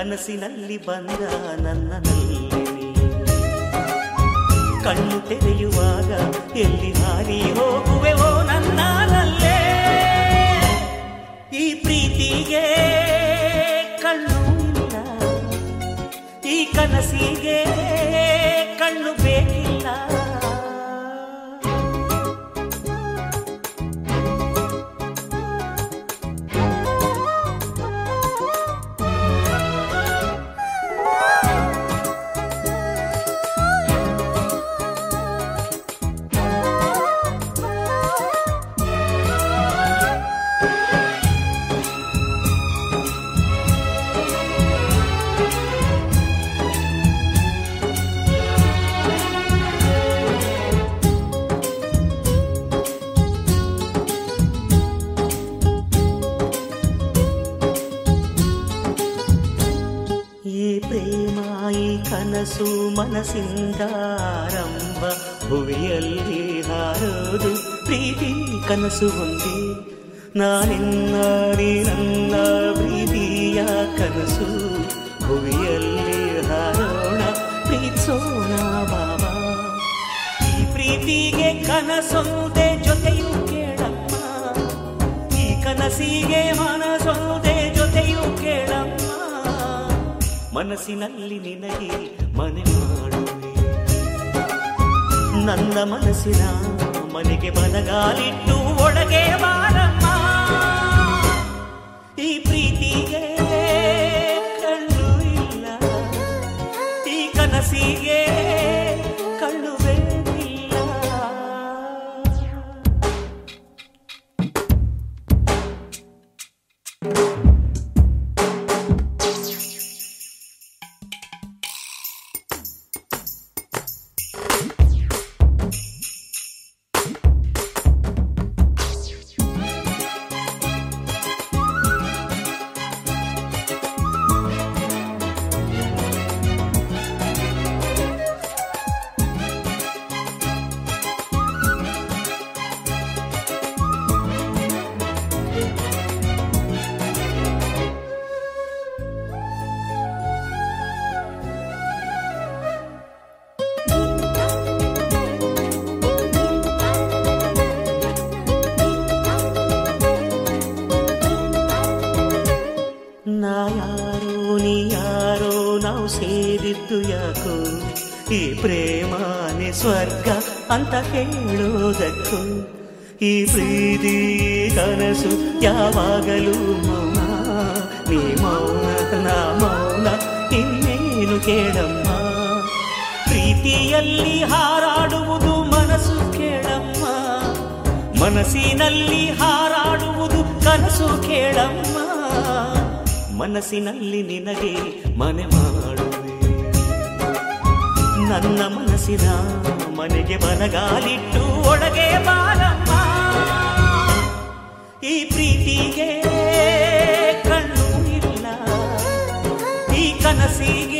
ಕನಸಿನಲ್ಲಿ ಬಂದ ನನ್ನಲ್ಲಿ ಕಣ್ಣು ತೆರೆಯುವಾಗ ಎಲ್ಲಿ ಹಾರಿ ಹೋಗುವೆವೋ ನನ್ನಲ್ಲೇ ಈ ಪ್ರೀತಿಗೆ ಕಣ್ಣು ಇಲ್ಲ ಈ ಕನಸಿಗೆ ಕಣ್ಣು ಬೇಕಿಲ್ಲ ಈ ಪ್ರೇಮ ಈ ಕನಸು ಮನಸ್ಸಿಂದಾರಂಭ ಭುವಿಯಲ್ಲಿ ಹಾರೋದು ಪ್ರೀತಿ ಕನಸು ಒಂದೇ ನಾನಿನ್ನ ನೀ ನನ್ನ ಪ್ರೀತಿಯ ಕನಸು ಭುವಿಯಲ್ಲಿ ಹಾರೋಣ ಪ್ರೀತಿಸೋಣ ಬಾಬಾ ಈ ಪ್ರೀತಿಗೆ ಕನಸೊಂದೆ ಜೊತೆಯು ಕೇಳಮ್ಮ ಈ ಕನಸಿಗೆ ಮನಸೊಂದೆ ಜೊತೆಯು ಕೇಳಮ್ಮ ಮನಸ್ಸಿನಲ್ಲಿ ನಿನಗೆ ಮನೆ ಮಾಡುವೆ ನನ್ನ ಮನಸ್ಸಿನ ಮನೆಗೆ ಬಲಗಾಲಿಟ್ಟು ಒಳಗೆ ಬಾರಮ್ಮ ಈ ಪ್ರೀತಿಗೆ ಕಣ್ಣು ಇಲ್ಲ ಈ ಕನಸಿಗೆ ಕಣ್ಣು ಬೇಕಿಲ್ಲ ನಾ ಯಾರೋ ನೀ ಯಾರೋ ನಾವು ಸೇರಿದ್ದು ಯಾಕೋ ಈ ಪ್ರೇಮಾನೆ ಸ್ವರ್ಗ ಅಂತ ಹೇಳೋದಕ್ಕೂ ಈ ಪ್ರೀತಿ ಕನಸು ಯಾವಾಗಲೂ ಮೌನ ನೀ ಮೌನ ನಾ ಮೌನ ಇನ್ನೇನು ಕೇಳಮ್ಮ ಪ್ರೀತಿಯಲ್ಲಿ ಹಾರಾಡುವುದು ಮನಸ್ಸು ಕೇಳಮ್ಮ ಮನಸ್ಸಿನಲ್ಲಿ ಹಾರಾಡುವುದು ಕನಸು ಕೇಳಮ್ಮ ಮನಸ್ಸಿನಲ್ಲಿ ನಿನಗೆ ಮನೆ ಮಾಡುವೆ ನನ್ನ ಮನಸ್ಸಿನ ಮನೆಗೆ ಬಲಗಾಲಿಟ್ಟು ಒಳಗೆ ಬಾರಮ್ಮ ಈ ಪ್ರೀತಿಗೆ ಕಣ್ಣು ಇಲ್ಲ ಈ ಕನಸಿಗೆ